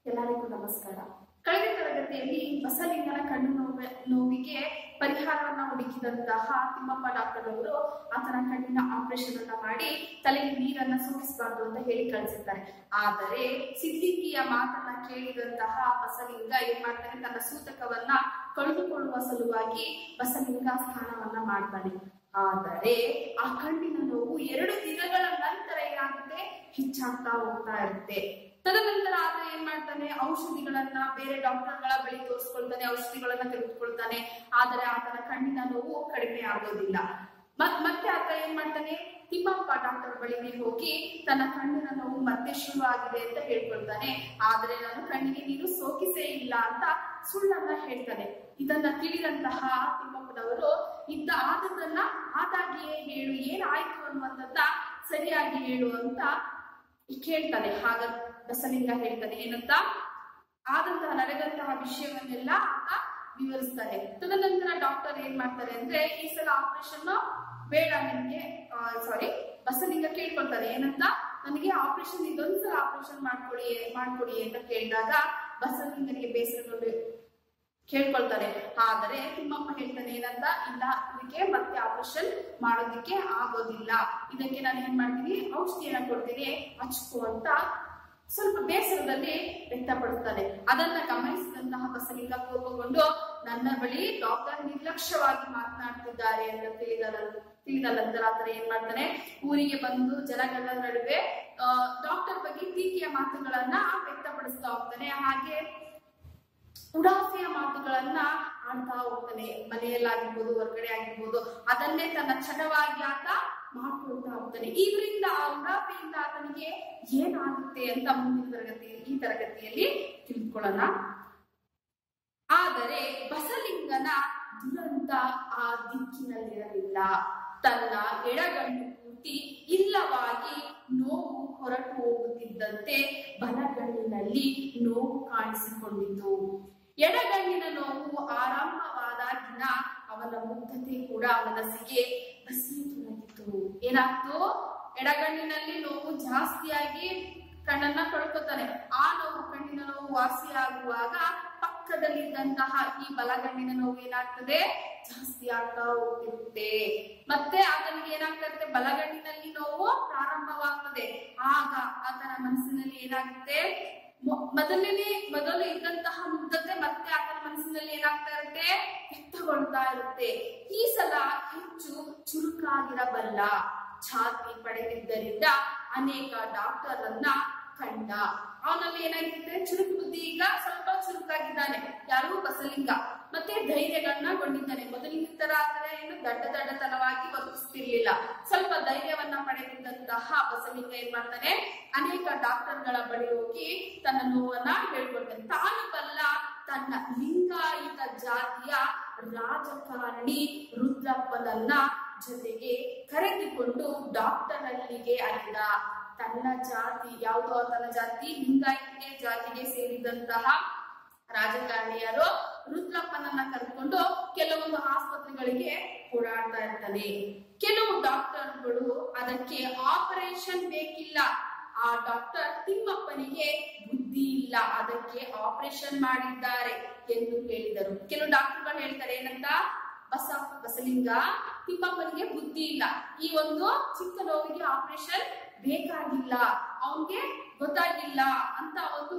ಎಲ್ಲರಿಗೂ ನಮಸ್ಕಾರ ಕಳೆದ ತರಗತಿಯಲ್ಲಿ ಬಸಲಿಂಗನ ಕಣ್ಣು ನೋವ ನೋವಿಗೆ ಪರಿಹಾರವನ್ನ ಹುಡುಕಿದಂತಹ ತಿಮ್ಮಪ್ಪ ಡಾಕ್ಟರ್ ಅವರು ಆತನ ಕಣ್ಣಿನ ಆಪರೇಷನ್ ಅನ್ನ ಮಾಡಿ ತಲೆಗೆ ನೀರನ್ನ ಸೂಕ್ಷ್ಬಾರ್ದು ಅಂತ ಹೇಳಿ ಕಳಿಸಿದ್ದಾರೆ ಆದರೆ ಸಿದ್ದಿಕಿಯ ಮಾತನ್ನ ಕೇಳಿದಂತಹ ಬಸಲಿಂಗ ಏನ್ ಮಾಡ್ತಾನೆ ತನ್ನ ಸೂತಕವನ್ನ ಕಳೆದುಕೊಳ್ಳುವ ಸಲುವಾಗಿ ಬಸಲಿಂಗ ಸ್ನಾನವನ್ನ ಮಾಡ್ತಾನೆ ಆದರೆ ಆ ಕಣ್ಣಿನ ನೋವು ಎರಡು ದಿನಗಳ ನಂತರ ಏನಾಗುತ್ತೆ ಹೆಚ್ಚಾಗ್ತಾ ಹೋಗ್ತಾ ಇರುತ್ತೆ ತದನಂತರ ಆತ ಏನ್ ಮಾಡ್ತಾನೆ ಔಷಧಿಗಳನ್ನ ಬೇರೆ ಡಾಕ್ಟರ್ಗಳ ಬಳಿ ತೋರಿಸ್ಕೊಳ್ತಾನೆ ಔಷಧಿಗಳನ್ನ ತೆಗೆದುಕೊಳ್ತಾನೆ ಆದರೆ ಆತನ ಕಣ್ಣಿನ ನೋವು ಕಡಿಮೆ ಆಗೋದಿಲ್ಲ ಮತ್ ಮತ್ತೆ ಆತ ಏನ್ ಮಾಡ್ತಾನೆ ತಿಮ್ಮಪ್ಪ ಡಾಕ್ಟರ್ ಬಳಿಗೆ ಹೋಗಿ ತನ್ನ ಕಣ್ಣಿನ ನೋವು ಮತ್ತೆ ಶುರು ಆಗಿದೆ ಅಂತ ಹೇಳ್ಕೊಳ್ತಾನೆ ಆದ್ರೆ ನಾನು ಕಣ್ಣಿಗೆ ನೀರು ಸೋಕಿಸೇ ಇಲ್ಲ ಅಂತ ಸುಳ್ಳನ್ನ ಹೇಳ್ತಾನೆ ಇದನ್ನ ತಿಳಿದಂತಹ ತಿಮ್ಮಪ್ಪನವರು ಇದ್ದ ಆದದನ್ನ ಆದಾಗಿಯೇ ಹೇಳು ಏನಾಯ್ತು ಅನ್ನುವಂಥದ್ದ ಸರಿಯಾಗಿ ಹೇಳು ಅಂತ ಕೇಳ್ತಾನೆ ಹಾಗ ಬಸಲಿಂಗ ಹೇಳ್ತಾನೆ ಏನಂತ ಆದಂತಹ ನಡೆದಂತಹ ವಿಷಯವನ್ನೆಲ್ಲ ಆತ ವಿವರಿಸ್ತಾನೆ ತದನಂತರ ಡಾಕ್ಟರ್ ಏನ್ ಮಾಡ್ತಾರೆ ಅಂದ್ರೆ ಈ ಸಲ ಆಪರೇಷನ್ ಬೇಡ ನಿಮ್ಗೆ ಸಾರಿ ಬಸಲಿಂಗ ಕೇಳ್ಕೊಳ್ತಾರೆ ಏನಂತ ನನಗೆ ಆಪರೇಷನ್ ಇದೊಂದ್ಸಲ ಆಪರೇಷನ್ ಮಾಡ್ಕೊಡಿ ಮಾಡ್ಕೊಡಿ ಅಂತ ಕೇಳಿದಾಗ ಬಸಲಿಂಗನಿಗೆ ಬೇಸರಗೊಂಡು ಕೇಳ್ಕೊಳ್ತಾರೆ ಆದರೆ ತಿಮ್ಮಮ್ಮ ಹೇಳ್ತಾನೆ ಏನಂತ ಇಲ್ಲ ಇದಕ್ಕೆ ಮತ್ತೆ ಆಪರೇಷನ್ ಮಾಡೋದಿಕ್ಕೆ ಆಗೋದಿಲ್ಲ ಇದಕ್ಕೆ ನಾನು ಏನ್ ಮಾಡ್ತೀನಿ ಔಷಧಿಯನ್ನ ಕೊಡ್ತೀನಿ ಹಚ್ಕೋ ಅಂತ ಸ್ವಲ್ಪ ಬೇಸರದಲ್ಲಿ ವ್ಯಕ್ತಪಡಿಸ್ತಾನೆ ಅದನ್ನ ಗಮನಿಸಿದಂತಹ ಬಸಲಿಂಗ ಕೋಪಗೊಂಡು ನನ್ನ ಬಳಿ ಡಾಕ್ಟರ್ ನಿರ್ಲಕ್ಷ್ಯವಾಗಿ ಮಾತನಾಡ್ತಿದ್ದಾರೆ ಅಂತ ತಿಳಿದ ತಿಳಿದ ನಂತರ ಆತರ ಏನ್ ಮಾಡ್ತಾನೆ ಊರಿಗೆ ಬಂದು ಜನಗಳ ನಡುವೆ ಡಾಕ್ಟರ್ ಬಗ್ಗೆ ಟೀಕೆಯ ಮಾತುಗಳನ್ನ ವ್ಯಕ್ತಪಡಿಸ್ತಾ ಹೋಗ್ತಾನೆ ಹಾಗೆ ಉಡಾಫೆಯ ಮಾತುಗಳನ್ನ ಆಡ್ತಾ ಹೋಗ್ತಾನೆ ಮನೆಯಲ್ಲಾಗಿರ್ಬೋದು ಹೊರಗಡೆ ಆಗಿರ್ಬೋದು ಅದನ್ನೇ ತನ್ನ ಚಟವಾಗಿ ಆತ ಮಾಡ್ಕೊಳ್ತಾ ಹೋಗ್ತಾನೆ ಇದರಿಂದ ಆ ಉಡಾಫೆಯಿಂದ ಆತನಿಗೆ ಏನಾಗುತ್ತೆ ಅಂತ ಮುಂದಿನ ತರಗತಿ ಈ ತರಗತಿಯಲ್ಲಿ ತಿಳ್ಕೊಳ್ಳೋಣ ಆದರೆ ಬಸಲಿಂಗನ ದುರಂತ ಆ ದಿಕ್ಕಿನಲ್ಲಿರಲಿಲ್ಲ ತನ್ನ ಎಡಗಣ್ಣು ಪೂರ್ತಿ ಇಲ್ಲವಾಗಿ ನೋವು ಹೊರಟು ಹೋಗುತ್ತಿದ್ದಂತೆ ಬಲಗಣ್ಣಿನಲ್ಲಿ ನೋವು ಕಾಣಿಸಿಕೊಂಡಿತು ಎಡಗಣ್ಣಿನ ನೋವು ಆರಂಭವಾದ ದಿನ ಅವನ ಮುಗ್ಧತೆ ಕೂಡ ಮನಸ್ಸಿಗೆ ಬಸಿಯತೊಡಗಿತು ಏನಾಗ್ತು ಎಡಗಣ್ಣಿನಲ್ಲಿ ನೋವು ಜಾಸ್ತಿಯಾಗಿ ಕಣ್ಣನ್ನ ಕಳ್ಕೊತಾನೆ ಆ ನೋವು ಕಣ್ಣಿನ ನೋವು ವಾಸಿಯಾಗುವಾಗ ಪಕ್ಕದಲ್ಲಿದ್ದಂತಹ ಈ ಬಲಗಣ್ಣಿನ ನೋವು ಏನಾಗ್ತದೆ ಜಾಸ್ತಿ ಆಗ್ತಾ ಹೋಗ್ತಿರುತ್ತೆ ಮತ್ತೆ ಆತನಿಗೆ ಏನಾಗ್ತದೆ ಬಲಗಣ್ಣಿನಲ್ಲಿ ನೋವು ಪ್ರಾರಂಭವಾಗ್ತದೆ ಆಗ ಆತನ ಮನಸ್ಸಿನಲ್ಲಿ ಏನಾಗುತ್ತೆ ಮೊದಲನೇ ಮೊದಲು ಇದ್ದಂತಹ ಮುಗ್ಧತೆ ಮತ್ತೆ ಆತನ ಮನಸ್ಸಿನಲ್ಲಿ ಏನಾಗ್ತಾ ಇರುತ್ತೆ ವ್ಯಕ್ತಗೊಳ್ತಾ ಇರುತ್ತೆ ಈ ಸಲ ಹೆಚ್ಚು ಚುರುಕಾಗಿರಬಲ್ಲ ಛಾತಿ ಪಡೆದಿದ್ದರಿಂದ ಅನೇಕ ಡಾಕ್ಟರ್ ಅನ್ನ ಕಂಡ ಅವನಲ್ಲಿ ಏನಾಗಿರುತ್ತೆ ಚುರುಕು ಬುದ್ಧಿ ಈಗ ಸ್ವಲ್ಪ ಚುರುಕಾಗಿದ್ದಾನೆ ಯಾರು ಬಸಲಿಂಗ ಮತ್ತೆ ಧೈರ್ಯಗಳನ್ನಗೊಂಡಿದ್ದಾನೆ ಮೊದಲಿನ ತರ ಆತರ ಏನು ದಡ್ಡ ದಡ್ಡತನವಾಗಿ ವರ್ತಿಸ್ತಿರ್ಲಿಲ್ಲ ಸ್ವಲ್ಪ ಧೈರ್ಯವನ್ನ ಪಡೆದಿದ್ದಂತಹ ಬಸಲಿಂಗ ಏನ್ ಮಾಡ್ತಾನೆ ಅನೇಕ ಡಾಕ್ಟರ್ಗಳ ಬಳಿ ಹೋಗಿ ತನ್ನ ನೋವನ್ನ ಹೇಳ್ಕೊಳ್ತಾನೆ ತಾನು ಬಲ್ಲ ತನ್ನ ಲಿಂಗಾಯಿತ ಜಾತಿಯ ರಾಜಕಾರಣಿ ರುದ್ರಪ್ಪನನ್ನ ಜೊತೆಗೆ ಕರೆದುಕೊಂಡು ಡಾಕ್ಟರ್ ಅಲ್ಲಿಗೆ ಅಲ್ಲಿದ ತನ್ನ ಜಾತಿ ಯಾವುದೋ ತನ್ನ ಜಾತಿ ಲಿಂಗಾಯತಿಗೆ ಜಾತಿಗೆ ಸೇರಿದಂತಹ ರಾಜಕಾರಣಿಯರು ರುದ್ರಪ್ಪನನ್ನ ಕರೆದುಕೊಂಡು ಕೆಲವೊಂದು ಆಸ್ಪತ್ರೆಗಳಿಗೆ ಓಡಾಡ್ತಾ ಇರ್ತಾನೆ ಕೆಲವು ಡಾಕ್ಟರ್ಗಳು ಅದಕ್ಕೆ ಆಪರೇಷನ್ ಬೇಕಿಲ್ಲ ಆ ಡಾಕ್ಟರ್ ತಿಮ್ಮಪ್ಪನಿಗೆ ಬುದ್ಧಿ ಇಲ್ಲ ಅದಕ್ಕೆ ಆಪರೇಷನ್ ಮಾಡಿದ್ದಾರೆ ಎಂದು ಹೇಳಿದರು ಕೆಲವು ಡಾಕ್ಟರ್ಗಳು ಹೇಳ್ತಾರೆ ಏನಂತ ಬಸ ಬಸಲಿಂಗ ತಿಮ್ಮಪ್ಪನಿಗೆ ಬುದ್ಧಿ ಇಲ್ಲ ಈ ಒಂದು ಚಿಕ್ಕ ನೋವಿಗೆ ಆಪರೇಷನ್ ಬೇಕಾಗಿಲ್ಲ ಅವನ್ಗೆ ಗೊತ್ತಾಗಿಲ್ಲ ಅಂತ ಒಂದು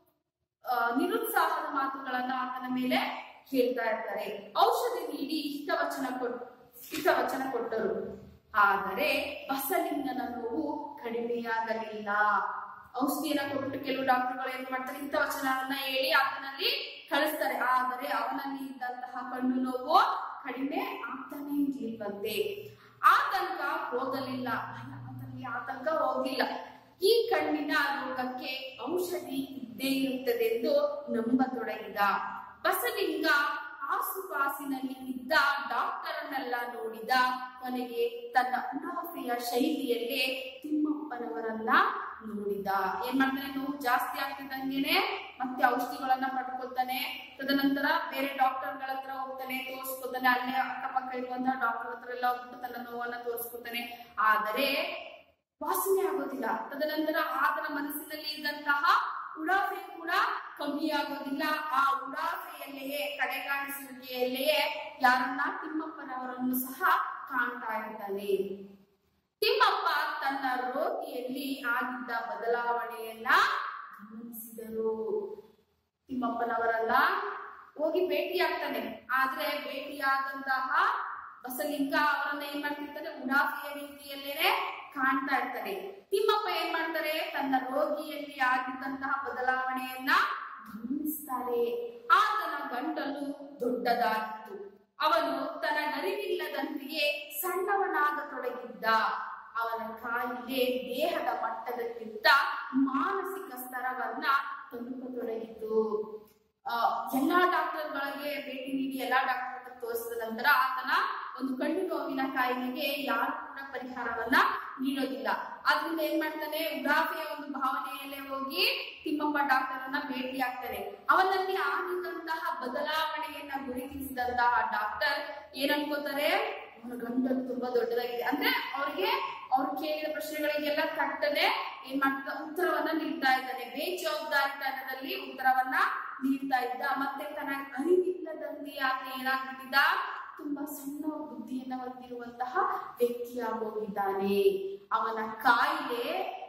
ನಿರುತ್ಸಾಹದ ಮಾತುಗಳನ್ನ ಆತನ ಮೇಲೆ ಹೇಳ್ತಾ ಇರ್ತಾರೆ ಔಷಧಿ ನೀಡಿ ಹಿತವಚನ ಕೊಟ್ಟು ಹಿತವಚನ ಕೊಟ್ಟರು ಆದರೆ ಬಸಲಿಂಗನ ನೋವು ಕಡಿಮೆಯಾಗಲಿಲ್ಲ ಔಷಧಿಯನ್ನ ಕೊಟ್ಟು ಕೆಲವು ಡಾಕ್ಟರ್ಗಳು ಏನ್ ಮಾಡ್ತಾರೆ ಹಿತವಚನವನ್ನ ಹೇಳಿ ಆತನಲ್ಲಿ ಕಳಿಸ್ತಾರೆ ಆದರೆ ಅವನಲ್ಲಿ ಇದ್ದಂತಹ ಕಣ್ಣು ನೋವು ಕಡಿಮೆ ಆಗ್ತಾನೆ ಇರ್ಲಿಲ್ವಂತೆ ಆತಂಕ ಹೋಗಲಿಲ್ಲ ಆತನಿಗೆ ಆತಂಕ ಹೋಗಿಲ್ಲ ಈ ಕಣ್ಣಿನ ರೋಗಕ್ಕೆ ಔಷಧಿ ಇದ್ದೇ ಇರುತ್ತದೆಂದು ನಂಬತೊಡಗಿದ ಬಸಲಿಂಗ ಆಸುಪಾಸಿನಲ್ಲಿ ಇದ್ದ ಡಾಕ್ಟರನ್ನೆಲ್ಲ ನೋಡಿದ ಕೊನೆಗೆ ತನ್ನ ಉಡಾಫೆಯ ಶೈಲಿಯಲ್ಲೇ ತಿಮ್ಮಪ್ಪನವರನ್ನ ನೋಡಿದ ಏನ್ ಮಾಡ್ತಾನೆ ನೋವು ಜಾಸ್ತಿ ಆಗ್ತಿದ್ದಂಗೆನೆ ಮತ್ತೆ ಔಷಧಿಗಳನ್ನ ಪಡ್ಕೊತಾನೆ ತದನಂತರ ಬೇರೆ ಡಾಕ್ಟರ್ಗಳ ಹತ್ರ ಹೋಗ್ತಾನೆ ತೋರಿಸ್ಕೊತಾನೆ ಅಲ್ಲೇ ಅಕ್ಕಪಕ್ಕ ಇರುವಂತಹ ಡಾಕ್ಟರ್ ಹತ್ರ ಎಲ್ಲ ಹೋಗ್ಬಿಟ್ಟು ತನ್ನ ನೋವನ್ನ ತೋರಿಸ್ಕೊತಾನೆ ಆದರೆ ವಾಸನೆ ಆಗೋದಿಲ್ಲ ತದನಂತರ ಆತನ ಮನಸ್ಸಿನಲ್ಲಿ ಇದ್ದಂತಹ ಉಡಾಫೆ ಕೂಡ ಕಮ್ಮಿ ಆಗೋದಿಲ್ಲ ಆ ಉಡಾಫೆಯಲ್ಲಿಯೇ ಕಡೆಗಾಣಿಸುವಿಕೆಯಲ್ಲಿಯೇ ಯಾರನ್ನ ತಿಮ್ಮಪ್ಪನವರನ್ನು ಸಹ ಕಾಣ್ತಾ ಇರ್ತಾನೆ ತಿಮ್ಮಪ್ಪ ತನ್ನ ರೋಗಿಯಲ್ಲಿ ಆಗಿದ್ದ ಬದಲಾವಣೆಯನ್ನ ಗಮನಿಸಿದರು ತಿಮ್ಮಪ್ಪನವರನ್ನ ಹೋಗಿ ಭೇಟಿಯಾಗ್ತಾನೆ ಆದ್ರೆ ಭೇಟಿಯಾದಂತಹ ಬಸಲಿಂಗ ಅವರನ್ನ ಏನ್ ಮಾಡ್ತಿರ್ತಾನೆ ಉಡಾಫಿಯ ರೀತಿಯಲ್ಲೇನೆ ಕಾಣ್ತಾ ಇರ್ತಾನೆ ತಿಮ್ಮಪ್ಪ ಏನ್ ಮಾಡ್ತಾರೆ ತನ್ನ ರೋಗಿಯಲ್ಲಿ ಆಗಿದ್ದಂತಹ ಬದಲಾವಣೆಯನ್ನ ಗಮನಿಸ್ತಾರೆ ಆತನ ಗಂಟಲು ದೊಡ್ಡದಾಗಿತ್ತು ಅವನು ತನಗರಿವಿಲ್ಲದಂತೆಯೇ ಸಣ್ಣವನಾಗತೊಡಗಿದ್ದ ಅವನ ಕಾಯಿಲೆ ದೇಹದ ಮಟ್ಟದಕ್ಕಿಂತ ಮಾನಸಿಕ ಸ್ತರವನ್ನ ತಲುಪತೊಡಗಿತು ಆ, ಎಲ್ಲಾ ಡಾಕ್ಟರ್ಗಳಿಗೆ ಭೇಟಿ ನೀಡಿ ಎಲ್ಲಾ ಡಾಕ್ಟರ್ ತೋರಿಸಿದ ನಂತರ ಆತನ ಒಂದು ಕಣ್ಣು ನೋವಿನ ಕಾಯಿಲೆಗೆ ಯಾರು ಕೂಡ ಪರಿಹಾರವನ್ನ ನೀಡೋದಿಲ್ಲ ಆದ್ರಿಂದ ಏನ್ ಮಾಡ್ತಾನೆ ಉಡಾಫೆಯ ಒಂದು ಭಾವನೆಯಲ್ಲೇ ಹೋಗಿ ತಿಮ್ಮಪ್ಪ ಡಾಕ್ಟರ್ ಅನ್ನ ಭೇಟಿ ಆಗ್ತಾನೆ ಅವನಲ್ಲಿ ಆಗಿದ್ದಂತಹ ಬದಲಾವಣೆಯನ್ನ ಗುರುತಿಸಿದಂತಹ ಡಾಕ್ಟರ್ ಏನ್ ಅನ್ಕೋತಾರೆ ಅವನ ಗಂಟಲು ತುಂಬಾ ದೊಡ್ಡದಾಗಿದೆ ಅಂದ್ರೆ ಅವ್ರಿಗೆ ಅವ್ರು ಕೇಳಿದ ಪ್ರಶ್ನೆಗಳಿಗೆಲ್ಲ ಕಟ್ಟನೆ ಏನ್ ಮಾಡ್ತಾ ಉತ್ತರವನ್ನ ನೀಡ್ತಾ ಇದ್ದಾನೆ ಬೇಜವಾಬ್ದಾರಿತನದಲ್ಲಿ ಉತ್ತರವನ್ನ ನೀಡ್ತಾ ಇದ್ದ ಮತ್ತೆ ತನ್ನ ಅರಿವಿಲ್ಲದಂತೆ ಆತ ಏನಾಗ್ಬಿಟ್ಟಿದ್ದ ತುಂಬಾ ಸಣ್ಣ ಬುದ್ಧಿಯನ್ನ ಹೊಂದಿರುವಂತಹ ವ್ಯಕ್ತಿಯಾಗೋಗಿದ್ದಾನೆ ಅವನ ಕಾಯಿಲೆ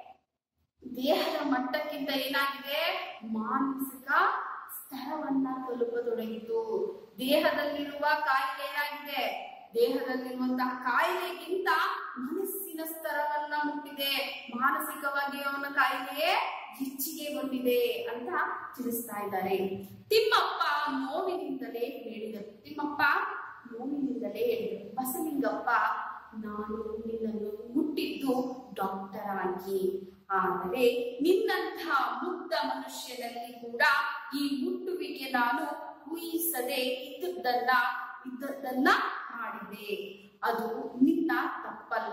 ದೇಹದ ಮಟ್ಟಕ್ಕಿಂತ ಏನಾಗಿದೆ ಮಾನಸಿಕ ಸ್ತರವನ್ನ ತಲುಪತೊಡಗಿತು ದೇಹದಲ್ಲಿರುವ ಕಾಯಿಲೆ ಏನಾಗಿದೆ ದೇಹದಲ್ಲಿರುವಂತಹ ಕಾಯಿಲೆಗಿಂತ ಮನಸ್ಸಿನ ಸ್ತರವನ್ನ ಮುಟ್ಟಿದೆ ಮಾನಸಿಕವಾಗಿ ಅವನ ಕಾಯಿಲೆಯೇ ಹೆಚ್ಚಿಗೆಗೊಂಡಿದೆ ಅಂತ ತಿಳಿಸ್ತಾ ಇದ್ದಾರೆ ತಿಮ್ಮಪ್ಪ ನೋವಿನಿಂದಲೇ ಹೇಳಿದರು ತಿಮ್ಮಪ್ಪ ನೋವಿನಿಂದಲೇ ಹೇಳಿದರು ಬಸಲಿಂಗಪ್ಪ ನಾನು ನಿನ್ನನ್ನು ಮುಟ್ಟಿದ್ದು ಡಾಕ್ಟರ್ ಆಗಿ ಆದರೆ ನಿನ್ನಂತಹ ಮುಗ್ಧ ಮನುಷ್ಯನಲ್ಲಿ ಕೂಡ ಈ ಮುಟ್ಟುವಿಕೆ ನಾನು ಊಹಿಸದೆ ಇದ್ದದ್ದನ್ನ ಇದ್ದದ್ದನ್ನ ಮಾಡಿದೆ ಅದು ನಿನ್ನ ತಪ್ಪಲ್ಲ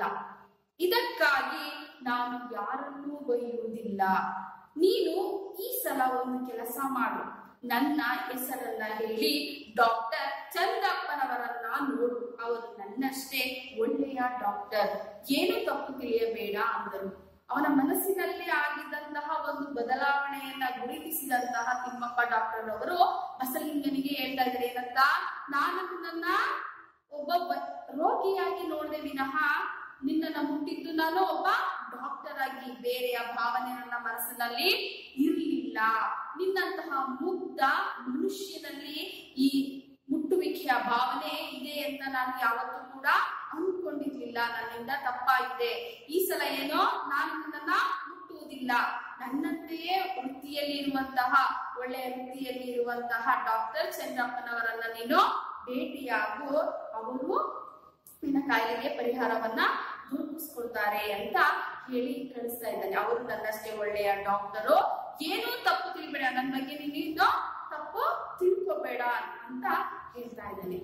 ಇದಕ್ಕಾಗಿ ನಾನು ಯಾರನ್ನೂ ಬೈಯುವುದಿಲ್ಲ ನೀನು ಈ ಸಲ ಒಂದು ಕೆಲಸ ಮಾಡು ನನ್ನ ಹೆಸರನ್ನ ಹೇಳಿ ಡಾಕ್ಟರ್ ಚಂದ್ರಪ್ಪನವರನ್ನ ನೋಡು ಅವರು ನನ್ನಷ್ಟೇ ಒಳ್ಳೆಯ ಡಾಕ್ಟರ್ ಏನು ತಪ್ಪು ತಿಳಿಯಬೇಡ ಅಂದರು ಅವನ ಮನಸ್ಸಿನಲ್ಲಿ ಆಗಿದ್ದಂತಹ ಒಂದು ಬದಲಾವಣೆಯನ್ನ ಗುರುತಿಸಿದಂತಹ ತಿಮ್ಮಪ್ಪ ಡಾಕ್ಟರ್ ಅವರು ಬಸಲಿಂಗನಿಗೆ ಹೇಳ್ತಾ ಇದ್ದಾರೆ ಏನಂತ ನಾನು ನನ್ನ ಒಬ್ಬ ಬ- ರೋಗಿಯಾಗಿ ನೋಡಿದೆ ವಿನಃ ನಿನ್ನನ್ನು ಮುಟ್ಟಿದ್ದು ನಾನು ಒಬ್ಬ ಡಾಕ್ಟರ್ ಆಗಿ ಬೇರೆಯ ಭಾವನೆ ನನ್ನ ಮನಸ್ಸಿನಲ್ಲಿ ಇರಲಿಲ್ಲ ನಿನ್ನಂತಹ ಮುಗ್ಧ ಮನುಷ್ಯನಲ್ಲಿ ಈ ಮುಟ್ಟುವಿಕೆಯ ಭಾವನೆ ಇದೆ ಅಂತ ನಾನು ಯಾವತ್ತೂ ಕೂಡ ಅಂದ್ಕೊಂಡಿರ್ಲಿಲ್ಲ ನನ್ನಿಂದ ತಪ್ಪಾಗಿದೆ ಈ ಸಲ ಏನೋ ನಾನು ನಿನ್ನನ್ನ ಮುಟ್ಟುವುದಿಲ್ಲ ನನ್ನಂತೆಯೇ ವೃತ್ತಿಯಲ್ಲಿ ಇರುವಂತಹ ಒಳ್ಳೆಯ ವೃತ್ತಿಯಲ್ಲಿ ಇರುವಂತಹ ಡಾಕ್ಟರ್ ಚಂದ್ರಪ್ಪನವರನ್ನ ನೀನು ಭೇಟಿಯಾಗು ಅವರು ನಿನ್ನ ಕಾಯಿಲೆಗೆ ಪರಿಹಾರವನ್ನ ಗುರುತಿಸ್ಕೊಳ್ತಾರೆ ಅಂತ ಹೇಳಿ ಕಳಿಸ್ತಾ ಇದ್ದಾನೆ ಅವರು ನನ್ನಷ್ಟೇ ಒಳ್ಳೆಯ ಡಾಕ್ಟರು ಏನೂ ತಪ್ಪು ತಿಳ್ಬೇಡ ನನ್ನ ಬಗ್ಗೆ ನೀನು ತಪ್ಪು ತಿಳ್ಕೊಬೇಡ ಅಂತ ಹೇಳ್ತಾ ಇದ್ದಾನೆ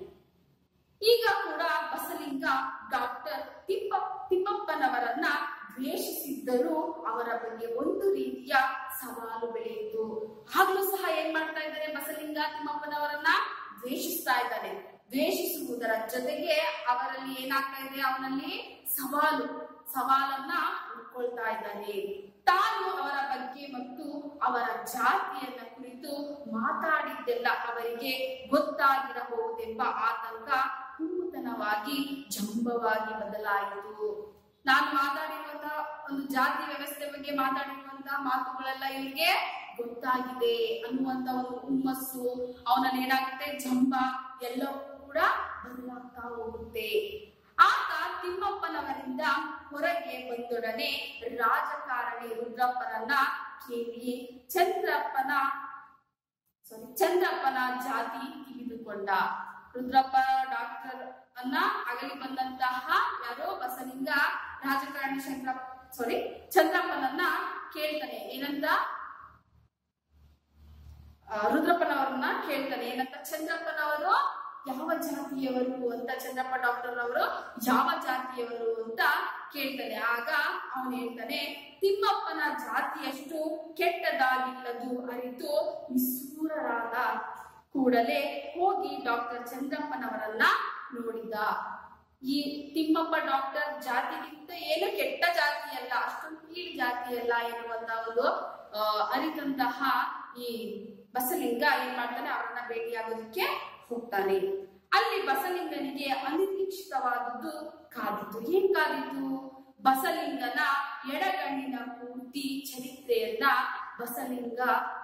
ಈಗ ಕೂಡ ಬಸಲಿಂಗ ಡಾಕ್ಟರ್ ತಿಪ್ಪ ತಿಮ್ಮಪ್ಪನವರನ್ನ ದ್ವೇಷಿಸಿದ್ದರೂ ಅವರ ಬಗ್ಗೆ ಒಂದು ರೀತಿಯ ಸವಾಲು ಬೆಳೆಯಿತು ಆಗ್ಲೂ ಸಹ ಏನ್ ಮಾಡ್ತಾ ಇದ್ದಾನೆ ಬಸಲಿಂಗ ತಿಮ್ಮಪ್ಪನವರನ್ನ ದ್ವೇಷಿಸ್ತಾ ಇದ್ದಾನೆ ದ್ವೇಷಿಸುವುದರ ಜೊತೆಗೆ ಅವರಲ್ಲಿ ಏನಾಗ್ತಾ ಇದೆ ಅವನಲ್ಲಿ ಸವಾಲು ಸವಾಲನ್ನ ಉಟ್ಕೊಳ್ತಾ ಇದ್ದಾನೆ ತಾನು ಅವರ ಬಗ್ಗೆ ಮತ್ತು ಅವರ ಜಾತಿಯನ್ನ ಕುರಿತು ಮಾತಾಡಿದ್ದೆಲ್ಲ ಅವರಿಗೆ ಗೊತ್ತಾಗಿರಬಹುದೆಂಬ ಆತಂಕ ಹುಮ್ಮುತನವಾಗಿ ಜಂಬವಾಗಿ ಬದಲಾಯಿತು ನಾನು ಮಾತಾಡಿರುವಂತಹ ಒಂದು ಜಾತಿ ವ್ಯವಸ್ಥೆ ಬಗ್ಗೆ ಮಾತಾಡಿರುವಂತಹ ಮಾತುಗಳೆಲ್ಲ ಇವರಿಗೆ ಗೊತ್ತಾಗಿದೆ ಅನ್ನುವಂತ ಒಂದು ಹುಮ್ಮಸ್ಸು ಅವನಲ್ಲಿ ಏನಾಗುತ್ತೆ ಜಂಬ ಎಲ್ಲವೂ ಕೂಡ ಬದಲಾಗ್ತಾ ಹೋಗುತ್ತೆ ಆತ ತಿಮ್ಮಪ್ಪನವರಿಂದ ಹೊರಗೆ ಬಂದೊಡನೆ ರಾಜಕಾರಣಿ ರುದ್ರಪ್ಪನನ್ನ ಕೇಳಿ ಚಂದ್ರಪ್ಪನ ಸಾರಿ ಚಂದ್ರಪ್ಪನ ಜಾತಿ ತಿಳಿದುಕೊಂಡ ರುದ್ರಪ್ಪ ಡಾಕ್ಟರ್ ಅನ್ನ ಅಗಲಿ ಬಂದಂತಹ ಯಾರೋ ಬಸಲಿಂಗ ರಾಜಕಾರಣಿ ಚಂದ್ರ ಸಾರಿ ಚಂದ್ರಪ್ಪನನ್ನ ಕೇಳ್ತಾನೆ ಏನಂತ ಆ, ರುದ್ರಪ್ಪನವರನ್ನ ಕೇಳ್ತಾನೆ ಏನಂತ ಚಂದ್ರಪ್ಪನವರು ಯಾವ ಜಾತಿಯವರು ಅಂತ ಚಂದ್ರಪ್ಪ ಡಾಕ್ಟರ್ ಅವರು ಯಾವ ಜಾತಿಯವರು ಅಂತ ಕೇಳ್ತಾನೆ ಆಗ ಅವನು ಹೇಳ್ತಾನೆ ತಿಮ್ಮಪ್ಪನ ಜಾತಿಯಷ್ಟು ಕೆಟ್ಟದಾಗಿಲ್ಲದು ಅರಿತು ನಿಷ್ಠೂರರಾದ ಕೂಡಲೇ ಹೋಗಿ ಡಾಕ್ಟರ್ ಚಂದ್ರಪ್ಪನವರನ್ನ ನೋಡಿದ ಈ ತಿಮ್ಮಪ್ಪ ಡಾಕ್ಟರ್ ಜಾತಿಗಿಂತ ಏನು ಕೆಟ್ಟ ಜಾತಿ ಅಲ್ಲ ಅಷ್ಟೊಂದು ಕೀಳು ಜಾತಿ ಅಲ್ಲ ಎನ್ನುವಂತ ಒಂದು ಆ, ಅರಿತಂತಹ ಈ ಬಸಲಿಂಗ ಏನ್ ಮಾಡ್ತಾನೆ ಅವರನ್ನ ಭೇಟಿಯಾಗೋದಕ್ಕೆ ಹೋಗ್ತಾನೆ ಅಲ್ಲಿ ಬಸಲಿಂಗನಿಗೆ ಅನಿರೀಕ್ಷಿತವಾದದ್ದು ಕಾದಿತು ಏನ್ ಕಾದಿತು ಬಸಲಿಂಗನ ಎಡಗಣ್ಣಿನ ಪೂರ್ತಿ ಚರಿತ್ರೆಯನ್ನ ಬಸಲಿಂಗ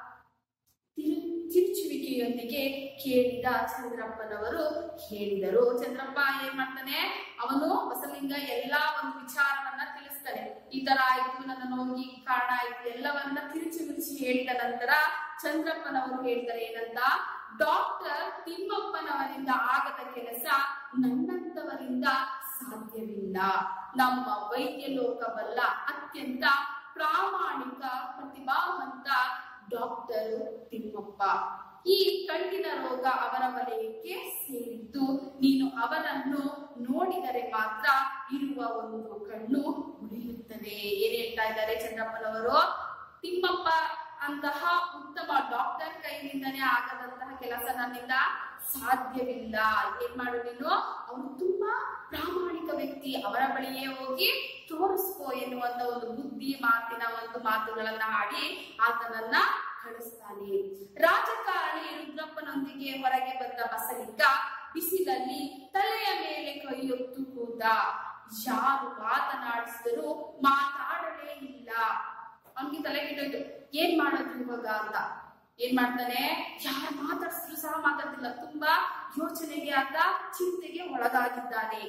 ತಿರು ತಿರುಚುವಿಕೆಯೊಂದಿಗೆ ಕೇಳಿದ ಚಂದ್ರಪ್ಪನವರು ಹೇಳಿದರು ಚಂದ್ರಪ್ಪ ಏನ್ ಮಾಡ್ತಾನೆ ಅವನು ಬಸಲಿಂಗ ಎಲ್ಲಾ ಒಂದು ವಿಚಾರವನ್ನ ತಿಳಿಸ್ತಾನೆ ಈ ತರ ಆಯ್ತು ನನ್ನ ನೋವಿಗೆ ಕಾರಣ ಆಯ್ತು ಎಲ್ಲವನ್ನ ತಿರುಚಿ ಮುರುಚಿ ಹೇಳಿದ ನಂತರ ಚಂದ್ರಪ್ಪನವರು ಹೇಳ್ತಾರೆ ಏನಂತ ಡಾಕ್ಟರ್ ತಿಮ್ಮಪ್ಪನವರಿಂದ ಆಗದ ಕೆಲಸ ನನ್ನಂತವರಿಂದ ಸಾಧ್ಯವಿಲ್ಲ ನಮ್ಮ ವೈದ್ಯ ಲೋಕವಲ್ಲ ಅತ್ಯಂತ ಪ್ರಾಮಾಣಿಕ ಪ್ರತಿಭಾವಂತ ಡಾಕ್ಟರ್ ತಿಮ್ಮಪ್ಪ ಈ ಕಣ್ಣಿನ ರೋಗ ಅವರ ವಲಯಕ್ಕೆ ಸೇರಿದ್ದು ನೀನು ಅವರನ್ನು ನೋಡಿದರೆ ಮಾತ್ರ ಇರುವ ಒಂದು ಕಣ್ಣು ಉಳಿಯುತ್ತದೆ ಏನ್ ಹೇಳ್ತಾ ಇದ್ದಾರೆ ಚಂದ್ರಪ್ಪನವರು ತಿಮ್ಮಪ್ಪ ಅಂತಹ ಉತ್ತಮ ಡಾಕ್ಟರ್ ಕೈಯಿಂದನೇ ಆಗದಂತಹ ಕೆಲಸ ನನ್ನಿಂದ ಸಾಧ್ಯವಿಲ್ಲ ಏನ್ ಮಾಡು ನೀನು ಅವರು ತುಂಬಾ ಪ್ರಾಮಾಣಿಕ ವ್ಯಕ್ತಿ ಅವರ ಬಳಿಯೇ ಹೋಗಿ ತೋರಿಸ್ಕೋ ಎನ್ನುವಂತ ಒಂದು ಬುದ್ಧಿ ಮಾತಿನ ಒಂದು ಮಾತುಗಳನ್ನ ಆಡಿ ಆತನನ್ನ ಕಳಿಸ್ತಾನೆ ರಾಜಕಾರಣಿ ರುದ್ರಪ್ಪನೊಂದಿಗೆ ಹೊರಗೆ ಬಂದ ಬಸಲಿಂಗ ಬಿಸಿಲಲ್ಲಿ ತಲೆಯ ಮೇಲೆ ಕೈಯೊತ್ತು ಕೂದ ಯಾರು ಮಾತನಾಡಿಸಿದರೂ ಮಾತಾಡಲೇ ಇಲ್ಲ ಹಂಗೆ ತಲೆ ಕೆಟ್ಟೋಯ್ತು ಏನ್ ಮಾಡೋದು ಇವಾಗ ಅಂತ ಏನ್ ಮಾಡ್ತಾನೆ ಯಾರು ಮಾತಾಡಿಸಿದ್ರು ಸಹ ಮಾತಾಡ್ತಿಲ್ಲ ತುಂಬಾ ಯೋಚನೆಗೆ ಆತ ಚಿಂತೆಗೆ ಒಳಗಾಗಿದ್ದಾನೆ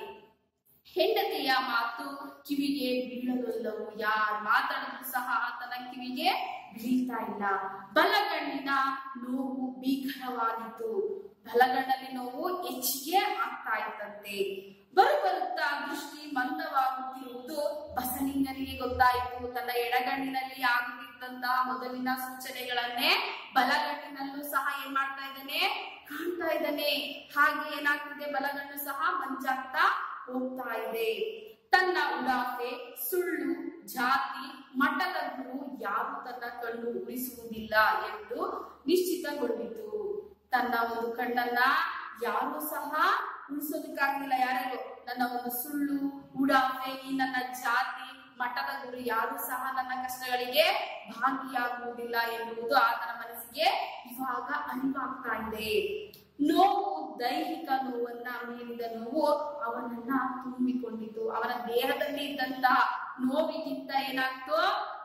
ಹೆಂಡತಿಯ ಮಾತು ಕಿವಿಗೆ ಬೀಳಲೊಲ್ಲವು ಯಾರು ಮಾತಾಡಿದ್ರು ಸಹ ಆತನ ಕಿವಿಗೆ ಬೀಳ್ತಾ ಇಲ್ಲ ಬಲಗಣ್ಣಿನ ನೋವು ಭೀಕರವಾಗಿತ್ತು ಬಲಗಣ್ಣಲ್ಲಿ ನೋವು ಹೆಚ್ಚಿಗೆ ಆಗ್ತಾ ಇತ್ತಂತೆ ಬರುಬರುತ್ತಾ ದೃಷ್ಟಿ ಮಂದವಾಗುತ್ತಿರುವುದು ಬಸಲಿಂಗನಿಗೆ ಗೊತ್ತಾಯಿತು ತನ್ನ ಎಡಗಣ್ಣಿನಲ್ಲಿ ಆಗುತ್ತಿದ್ದಂತಹ ಮೊದಲಿನ ಸೂಚನೆಗಳನ್ನೇ ಬಲಗಣ್ಣಿನಲ್ಲೂ ಸಹ ಏನ್ ಮಾಡ್ತಾ ಇದ್ದಾನೆ ಕಾಣ್ತಾ ಇದ್ದಾನೆ ಹಾಗೆ ಏನಾಗ್ತಿದೆ ಬಲಗಣ್ಣು ಸಹ ಮಂಜಾಗ್ತಾ ಹೋಗ್ತಾ ಇದೆ ತನ್ನ ಉಡಾಫೆ ಸುಳ್ಳು ಜಾತಿ ಮಠದ ಗುರು ಯಾರು ತನ್ನ ಕಣ್ಣು ಉಳಿಸುವುದಿಲ್ಲ ಎಂದು ನಿಶ್ಚಿತಗೊಂಡಿತು ತನ್ನ ಒಂದು ಕಣ್ಣನ್ನ ಯಾರು ಸಹ ಉಳಿಸೋದಕ್ಕಾಗಲಿಲ್ಲ ಯಾರಿಗೂ ನನ್ನ ಒಂದು ಸುಳ್ಳು ಉಡಾಫೆ ಈ ನನ್ನ ಜಾತಿ ಮಠದ ಗುರು ಯಾರು ಸಹ ನನ್ನ ಕಷ್ಟಗಳಿಗೆ ಭಾಗಿಯಾಗುವುದಿಲ್ಲ ಎನ್ನುವುದು ಆತನ ಮನಸ್ಸಿಗೆ ಇವಾಗ ಅರಿವಾಗ್ತಾ ಇದೆ ನೋವು ದೈಹಿಕ ನೋವನ್ನ ಮೀರಿದ ನೋವು ಅವನನ್ನ ತುಂಬಿಕೊಂಡಿತು ಅವನ ದೇಹದಲ್ಲಿ ಇದ್ದಂತಹ ನೋವಿಗಿಂತ ಏನಾಗ್ತು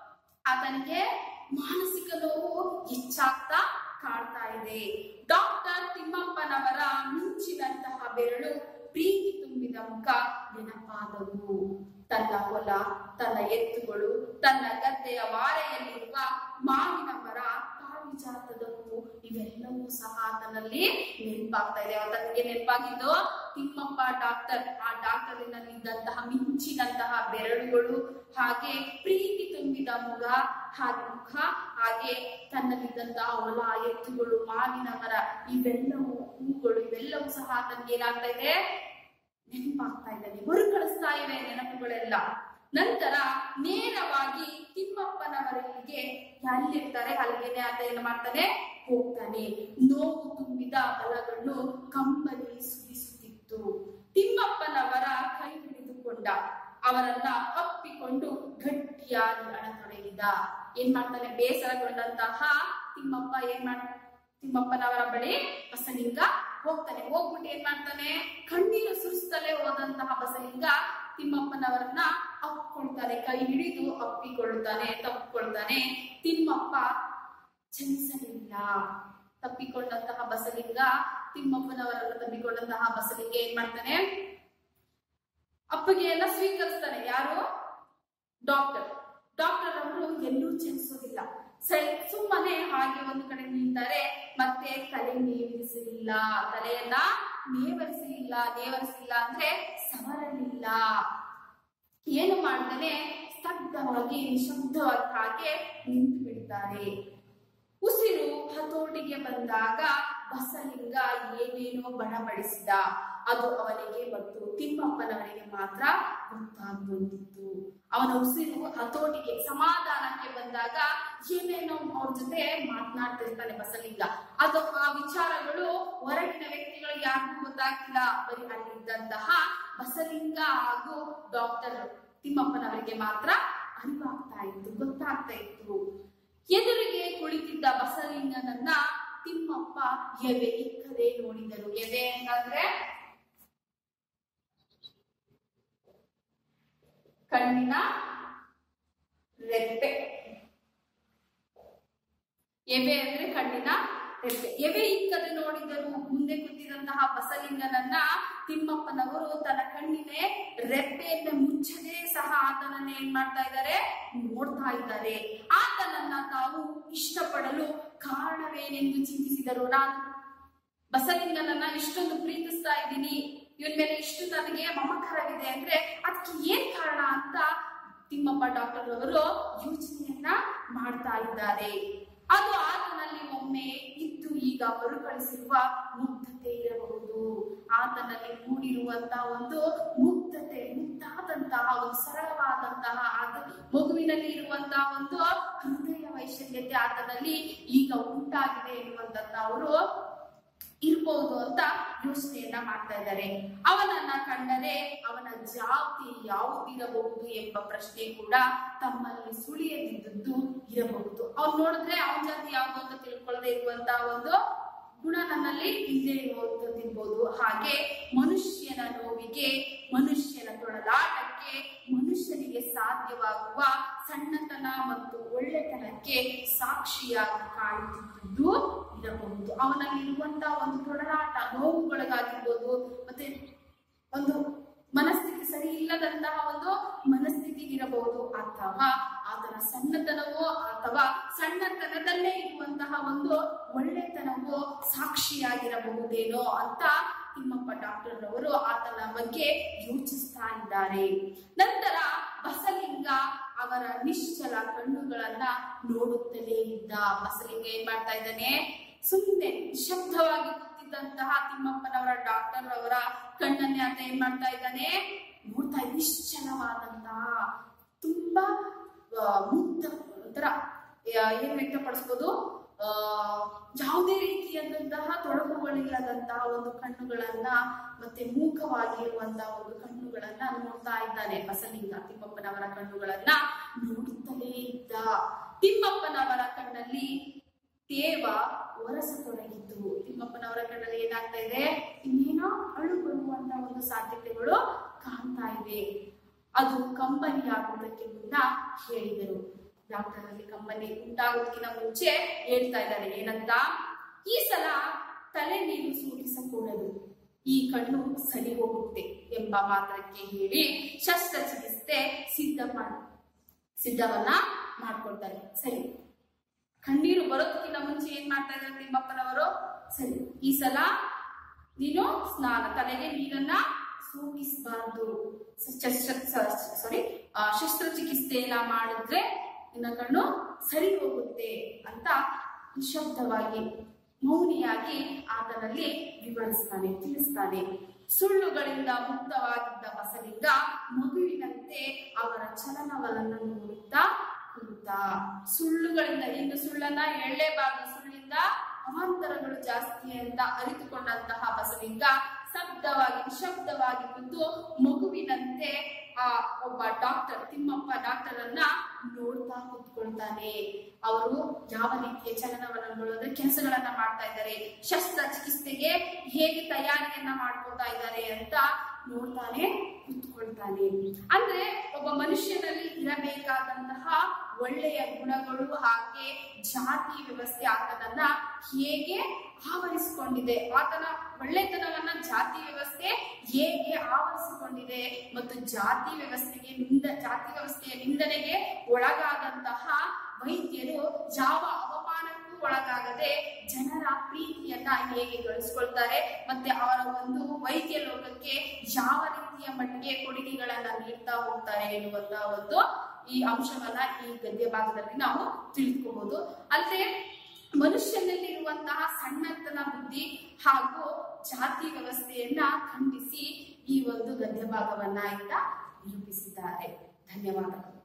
ಆತನಿಗೆ ಮಾನಸಿಕ ನೋವು ಹೆಚ್ಚಾಗ್ತಾ ಕಾಡ್ತಾ ಇದೆ ಡಾಕ್ಟರ್ ತಿಮ್ಮಪ್ಪನವರ ಮಿಂಚಿನಂತಹ ಬೆರಳು ಪ್ರೀತಿ ತುಂಬಿದ ಮುಖ ನೆನಪಾದವು ತನ್ನ ಹೊಲ ತನ್ನ ಎತ್ತುಗಳು ತನ್ನ ಗದ್ದೆಯ ವಾರೆಯಲ್ಲಿರುವ ಮಾವಿನ ಮರ ಪಾರಿಜಾತದ ಹೂವು ಇವೆಲ್ಲವೂ ಸಹ ಆತನಲ್ಲಿ ನೆನಪಾಗ್ತಾ ಇದೆ ಆತನಿಗೆ ನೆನಪಾಗಿದ್ದು ತಿಮ್ಮಪ್ಪ ಡಾಕ್ಟರ್ ಆ ಡಾಕ್ಟರಿನಲ್ಲಿದ್ದಂತಹ ಮಿಂಚಿನಂತಹ ಬೆರಳುಗಳು ಹಾಗೆ ಪ್ರೀತಿ ತುಂಬಿದ ಮುಗ ಹಾಗೆ ಮುಖ ಹಾಗೆ ತನ್ನಲ್ಲಿದ್ದಂತಹ ಹೊಲ ಎತ್ತುಗಳು ಮಾವಿನ ಮರ ಇವೆಲ್ಲವೂ ಹೂಗಳು ಇವೆಲ್ಲವೂ ಸಹ ಆತನಿಗೆ ಏನಾಗ್ತಾ ಇದೆ ನೆನಪಾಗ್ತಾ ಇದ್ದಾನೆ ಮರುಕಳಿಸ್ತಾ ಇವೆ ನೆನಪುಗಳೆಲ್ಲ ನಂತರ ನೇರವಾಗಿ ತಿಮ್ಮಪ್ಪನವರಿಗೆ ಎಲ್ಲಿರ್ತಾರೆ ಅಲ್ಲಿಗೆ ಆತ ಏನು ಮಾಡ್ತಾನೆ ಹೋಗ್ತಾನೆ ನೋವು ತುಂಬಿದ ಬಲಗಣ್ಣು ಕಂಬನಿ ಸುರಿಸುತ್ತಿತ್ತು ತಿಮ್ಮಪ್ಪನವರ ಕೈ ಹಿಡಿದುಕೊಂಡ ಅವರನ್ನ ಅಪ್ಪಿಕೊಂಡು ಗಟ್ಟಿಯಾಗಿ ಅಳತೊಡಗಿದ ಏನ್ ಮಾಡ್ತಾನೆ ಬೇಸರಗೊಂಡಂತಹ ತಿಮ್ಮಪ್ಪ ಏನ್ ಮಾಡ್ ತಿಮ್ಮಪ್ಪನವರ ಬಳಿ ಬಸಲಿಂಗ ಹೋಗ್ತಾನೆ ಹೋಗ್ಬಿಟ್ಟು ಏನ್ ಮಾಡ್ತಾನೆ ಕಣ್ಣೀರು ಸುರಿಸ್ತಲೇ ಹೋದಂತಹ ಬಸಲಿಂಗ ತಿಮ್ಮಪ್ಪನವರನ್ನ ಅಪ್ಕೊಳ್ತಾನೆ ಕೈ ಹಿಡಿದು ಅಪ್ಪಿಕೊಳ್ಳುತ್ತಾನೆ ತಪ್ಪಿಕೊಳ್ತಾನೆ ತಿಮ್ಮಪ್ಪ ಚಲಿಸಲಿಲ್ಲ ತಪ್ಪಿಕೊಂಡಂತಹ ಬಸಲಿಂಗ ತಿಮ್ಮಪ್ಪನವರನ್ನು ತಪ್ಪಿಕೊಂಡಂತಹ ಬಸಲಿಂಗ ಏನ್ ಮಾಡ್ತಾನೆ ಅಪ್ಪಗೆಯನ್ನ ಸ್ವೀಕರಿಸ್ತಾನೆ ಯಾರು ಡಾಕ್ಟರ್ ಡಾಕ್ಟರ್ ಅವರು ಎಲ್ಲೂ ಚಲಿಸೋದಿಲ್ಲ ಸರಿ ಸುಮ್ಮನೆ ಹಾಗೆ ಒಂದು ಕಡೆ ನಿಲ್ತಾರೆ ಮತ್ತೆ ತಲೆ ನೇವರಿಸಲಿಲ್ಲ ತಲೆಯನ್ನ ನೇವರಿಸಲಿಲ್ಲ ನೇವರಿಸಲಿಲ್ಲ ಅಂದ್ರೆ ಸವರಲಿಲ್ಲ ಏನು ಮಾಡ್ತಾನೆ ಸ್ತಬ್ಧವಾಗಿ ನಿಶಬ್ದವಾಗಿ ಹಾಗೆ ನಿಂತು ಬಿಡ್ತಾರೆ ಉಸಿರು ಹತೋಟಿಗೆ ಬಂದಾಗ ಬಸಲಿಂಗ ಏನೇನೋ ಬಡಬಡಿಸಿದ ಅದು ಅವನಿಗೆ ಮತ್ತು ತಿಮ್ಮಪ್ಪನವರಿಗೆ ಮಾತ್ರ ಗೊತ್ತಾಗಿ ಬಂದಿತ್ತು ಅವನ ಉಸಿರು ಹತೋಟಿಗೆ ಸಮಾಧಾನಕ್ಕೆ ಬಂದಾಗ ಏನೇನೋ ಅವ್ರ ಜೊತೆ ಮಾತನಾಡ್ತಿರ್ತಾನೆ ಬಸಲಿಂಗ ಅದು ಆ ವಿಚಾರಗಳು ಹೊರಗಿನ ವ್ಯಕ್ತಿಗಳಿಗೆ ಯಾರಿಗೂ ಗೊತ್ತಾಗ್ತಿಲ್ಲ ಬರೀ ಅಲ್ಲಿದ್ದಂತಹ ಬಸಲಿಂಗ ಹಾಗೂ ಡಾಕ್ಟರ್ ತಿಮ್ಮಪ್ಪನವರಿಗೆ ಮಾತ್ರ ಅರಿವಾಗ್ತಾ ಇತ್ತು ಗೊತ್ತಾಗ್ತಾ ಇತ್ತು ಎದುರಿಗೆ ಕುಳಿತಿದ್ದ ಬಸಲಿಂಗನನ್ನ ತಿಮ್ಮಪ್ಪ ಎವೆ ಇಕ್ಕದೆ ನೋಡಿದರು ಎವೆ ಅಂತಂದ್ರೆ ಕಣ್ಣಿನ ರೆಪ್ಪೆ ಎವೆ ಅಂದ್ರೆ ಕಣ್ಣಿನ ರೆಪ್ಪೆ ಎವೆ ಇಕ್ಕದೆ ನೋಡಿದರು ಮುಂದೆ ಕೂತಿದಂತಹ ಬಸಲಿಂಗನನ್ನ ತಿಮ್ಮಪ್ಪನವರು ತನ್ನ ಕಣ್ಣಿನ ರೆಪ್ಪೆಯನ್ನ ಮುಚ್ಚದೆ ಸಹ ಆತನನ್ನ ಏನ್ ಮಾಡ್ತಾ ಇದ್ದಾರೆ ನೋಡ್ತಾ ಇದ್ದಾರೆ ಆತನನ್ನ ತಾವು ಇಷ್ಟಪಡಲು ಕಾರಣವೇನೆಂದು ಚಿಂತಿಸಿದರು ನಾನು ಬಸಲಿಂಗನನ್ನ ಇಷ್ಟೊಂದು ಪ್ರೀತಿಸ್ತಾ ಇದ್ದೀನಿ ಇವನ್ ಮೇಲೆ ಇಷ್ಟು ನನಗೆ ಮಮಕಾರವಿದೆ ಅಂದ್ರೆ ಅದಕ್ಕೆ ಏನ್ ಕಾರಣ ಅಂತ ತಿಮ್ಮಪ್ಪ ಡಾಕ್ಟರ್ ಅವರು ಯೋಚನೆಯನ್ನ ಮಾಡ್ತಾ ಇದ್ದಾರೆ ಅದು ಆತನಲ್ಲಿ ಒಮ್ಮೆ ಇದ್ದು ಈಗ ಮರುಕಳಿಸಿರುವ ಮುಗ್ಧತೆ ಇರಬಹುದು ಆತನಲ್ಲಿ ಮೂಡಿರುವಂತಹ ಒಂದು ಮುಗ್ಧತೆ ಮುಗ್ಧಾದಂತಹ ಒಂದು ಸರಳವಾದಂತಹ ಅದು ಮಗುವಿನಲ್ಲಿ ಇರುವಂತಹ ಒಂದು ಹೃದಯ ವೈಶಲ್ಯತೆ ಆತನಲ್ಲಿ ಈಗ ಉಂಟಾಗಿದೆ ಎನ್ನುವಂತನ್ನ ಅವರು ಇರ್ಬೋದು ಅಂತ ಯೋಚನೆಯನ್ನ ಮಾಡ್ತಾ ಇದ್ದಾರೆ ಅವನನ್ನ ಕಂಡರೆ ಅವನ ಜಾತಿ ಯಾವುದಿರಬಹುದು ಎಂಬ ಪ್ರಶ್ನೆ ಕೂಡ ತಮ್ಮಲ್ಲಿ ಸುಳಿಯದಿದ್ದದ್ದು ಇರಬಹುದು ಅವ್ನು ನೋಡಿದ್ರೆ ಅವನ ಜಾತಿ ಯಾವುದು ಅಂತ ತಿಳ್ಕೊಳ್ಳದೆ ಇರುವಂತಹ ಒಂದು ಗುಣ ನನ್ನಲ್ಲಿ ಇಲ್ಲೇ ಇರುವಂತದ್ದಿರ್ಬೋದು ಹಾಗೆ ಮನುಷ್ಯನ ನೋವಿಗೆ ಮನುಷ್ಯನ ತೊಳಲಾಟಕ್ಕೆ ಮನುಷ್ಯನಿಗೆ ಸಾಧ್ಯವಾಗುವ ಸಣ್ಣತನ ಮತ್ತು ಒಳ್ಳೆತನಕ್ಕೆ ಸಾಕ್ಷಿಯಾಗಿ ಕಾಣುತ್ತಿದ್ದು ಇರಬಹುದು ಅವನಲ್ಲಿ ಇರುವಂತಹ ಒಂದು ತೊಡಲಾಟ ನೋವುಗಳಿಗಾಗಿರ್ಬೋದು ಮತ್ತೆ ಒಂದು ಮನಸ್ಥಿತಿ ಸರಿ ಇಲ್ಲದಂತಹ ಒಂದು ಮನಸ್ಥಿತಿ ಇರಬಹುದು ಅಥವಾ ಆತನ ಸಣ್ಣತನವೋ ಅಥವಾ ಸಣ್ಣತನದಲ್ಲೇ ಇರುವಂತಹ ಒಂದು ಒಳ್ಳೆತನವೋ ಸಾಕ್ಷಿಯಾಗಿರಬಹುದೇನೋ ಅಂತ ತಿಮ್ಮಪ್ಪ ಡಾಕ್ಟರ್ ಅವರು ಆತನ ಬಗ್ಗೆ ಯೋಚಿಸ್ತಾ ಇದ್ದಾರೆ ನಂತರ ಬಸಲಿಂಗ ಅವರ ನಿಶ್ಚಲ ಕಣ್ಣುಗಳನ್ನ ನೋಡುತ್ತಲೇ ಇದ್ದ ಬಸಲಿಂಗ ಏನ್ ಮಾಡ್ತಾ ಇದ್ದಾನೆ ಸುಮ್ಮನೆ ನಿಶಬ್ದವಾಗಿ ಕೂತಿದ್ದಂತಹ ತಿಮ್ಮಪ್ಪನವರ ಡಾಕ್ಟರ್ ಅವರ ಕಣ್ಣನ್ನೇ ಆತ ಏನ್ ಮಾಡ್ತಾ ಇದ್ದಾನೆ ನೋಡ್ತಾ ಇದ್ದ ನಿಶ್ಚಲವಾದಂತಹ ತುಂಬಾ ಆ, ಮುಗ್ಧ ಒಂಥರ ಆ, ಏನ್ ವ್ಯಕ್ತಪಡಿಸ್ಬೋದು ಆ ಯಾವುದೇ ರೀತಿಯಾದಂತಹ ತೊಡಕುಗಳಿಲ್ಲದಂತಹ ಒಂದು ಕಣ್ಣುಗಳನ್ನ ಮತ್ತೆ ಮೂಕವಾಗಿರುವಂತಹ ಒಂದು ಕಣ್ಣುಗಳನ್ನ ನೋಡ್ತಾ ಇದ್ದಾನೆ ಬಸಲಿಂಗ ತಿಮ್ಮಪ್ಪನವರ ಕಣ್ಣುಗಳನ್ನ ನೋಡುತ್ತಲೇ ಇದ್ದ ತಿಮ್ಮಪ್ಪನವರ ಕಣ್ಣಲ್ಲಿ ತೇವ ಒರಸತೊಡಗಿದ್ದು ತಿಮ್ಮಪ್ಪನವರ ಕಣ್ಣಲ್ಲಿ ಏನಾಗ್ತಾ ಇದೆ ಇನ್ನೇನೋ ಅಳು ಬರುವಂತ ಒಂದು ಸಾಧ್ಯತೆಗಳು ಕಾಣ್ತಾ ಇವೆ ಅದು ಕಂಬನಿ ಆಗುವುದಕ್ಕೆ ಮುನ್ನ ಹೇಳಿದರು ಡಾಕ್ಟರ್ ಅಲ್ಲಿ ಕಂಬನಿ ಉಂಟಾಗೋದಕ್ಕಿಂತ ಮುಂಚೆ ಹೇಳ್ತಾ ಇದ್ದಾರೆ ಏನಂತ ಈ ಸಲ ತಲೆ ನೀರು ಸೂಟಿಸಕೂಡದು ಈ ಕಣ್ಣು ಸರಿ ಹೋಗುತ್ತೆ ಎಂಬ ಮಾತ್ರಕ್ಕೆ ಹೇಳಿ ಶಸ್ತ್ರಚಿಕಿತ್ಸೆ ಸಿದ್ಧ ಮಾಡಿ ಸಿದ್ಧವನ್ನ ಮಾಡ್ಕೊಳ್ತಾರೆ ಸರಿ ಕಣ್ಣೀರು ಬರೋದಕ್ಕಿಂತ ಮುಂಚೆ ಏನ್ ಮಾಡ್ತಾ ಇದ್ದಾರೆ ತಿಮ್ಮಪ್ಪನವರು ಸರಿ ಈ ಸಲ ನೀನು ಸ್ನಾನ ತಲೆಗೆ ನೀರನ್ನ ಸೂಗಿಸಬಾರ್ದು ಸಾರಿ ಶಸ್ತ್ರಚಿಕಿತ್ಸೆಯನ್ನ ಮಾಡಿದ್ರೆ ನಿನ್ನ ಕಣ್ಣು ಸರಿ ಹೋಗುತ್ತೆ ಅಂತ ನಿಶಬ್ದವಾಗಿ ಮೌನಿಯಾಗಿ ಆತನಲ್ಲಿ ವಿವರಿಸ್ತಾನೆ ತಿಳಿಸ್ತಾನೆ ಸುಳ್ಳುಗಳಿಂದ ಮುಕ್ತವಾಗಿದ್ದ ಬಸಲಿಂಗ ಮಗುವಿನಂತೆ ಅವರ ಚಲನವಲನ ನೋಡುತ್ತಾ ಕುಳಿತ ಸುಳ್ಳುಗಳಿಂದ ಇನ್ನು ಸುಳ್ಳನ್ನ ಹೇಳಲೇಬಾರದು ಸುಳ್ಳಿಂದ ಅವಾಂತರಗಳು ಜಾಸ್ತಿ ಅಂತ ಅರಿತುಕೊಂಡಂತಹ ಬಸಲಿಂಗ ಶಬ್ದವಾಗಿ ನಿಶಬ್ದವಾಗಿ ಕುಂತು ಮಗುವಿನಂತೆ ಆ ಒಬ್ಬ ಡಾಕ್ಟರ್ ತಿಮ್ಮಪ್ಪ ಡಾಕ್ಟರ್ ಅನ್ನ ನೋಡ್ತಾ ಕೂತ್ಕೊಳ್ತಾನೆ ಅವರು ಯಾವ ರೀತಿಯ ಚಲನವಲನಗಳು ಅಂದ್ರೆ ಕೆಲಸಗಳನ್ನ ಮಾಡ್ತಾ ಇದ್ದಾರೆ ಶಸ್ತ್ರಚಿಕಿತ್ಸೆಗೆ ಹೇಗೆ ತಯಾರಿಯನ್ನ ಮಾಡ್ಕೊತಾ ಇದ್ದಾರೆ ಅಂತ ನೋಡ್ತಾನೆ ಕೂತ್ಕೊಳ್ತಾನೆ ಅಂದ್ರೆ ಒಬ್ಬ ಮನುಷ್ಯನಲ್ಲಿ ಇರಬೇಕಾದಂತಹ ಒಳ್ಳೆಯ ಗುಣಗಳು ಹಾಗೆ ಜಾತಿ ವ್ಯವಸ್ಥೆ ಆತನನ್ನ ಹೇಗೆ ಆವರಿಸಿಕೊಂಡಿದೆ ಆತನ ಒಳ್ಳೆತನವನ್ನ ಜಾತಿ ವ್ಯವಸ್ಥೆ ಹೇಗೆ ಆವರಿಸಿಕೊಂಡಿದೆ ಮತ್ತು ಜಾತಿ ವ್ಯವಸ್ಥೆಗೆ ನಿಂದ ಜಾತಿ ವ್ಯವಸ್ಥೆಯ ನಿಂದನೆಗೆ ಒಳಗಾದಂತಹ ವೈದ್ಯರು ಯಾವ ಅವಮಾನಕ್ಕೂ ಒಳಗಾಗದೆ ಜನರ ಪ್ರೀತಿಯನ್ನ ಹೇಗೆ ಗಳಿಸ್ಕೊಳ್ತಾರೆ ಮತ್ತೆ ಅವರ ಒಂದು ವೈದ್ಯ ಲೋಕಕ್ಕೆ ಯಾವ ರೀತಿಯ ಮಟ್ಟಿಗೆ ಕೊಡುಗೆಗಳನ್ನ ನೀಡ್ತಾ ಹೋಗ್ತಾರೆ ಎನ್ನುವಂತಹ ಒಂದು ಈ ಅಂಶವನ್ನ ಈ ಗದ್ಯ ಭಾಗದಲ್ಲಿ ನಾವು ತಿಳಿದುಕೋಬಹುದು ಅಲ್ಲದೆ ಮನುಷ್ಯನಲ್ಲಿರುವಂತಹ ಸಣ್ಣತನ ಬುದ್ಧಿ ಹಾಗೂ ಜಾತಿ ವ್ಯವಸ್ಥೆಯನ್ನ ಖಂಡಿಸಿ ಈ ಒಂದು ಗದ್ಯ ಭಾಗವನ್ನ ಈಗ ನಿರೂಪಿಸಿದ್ದಾರೆ ಧನ್ಯವಾದಗಳು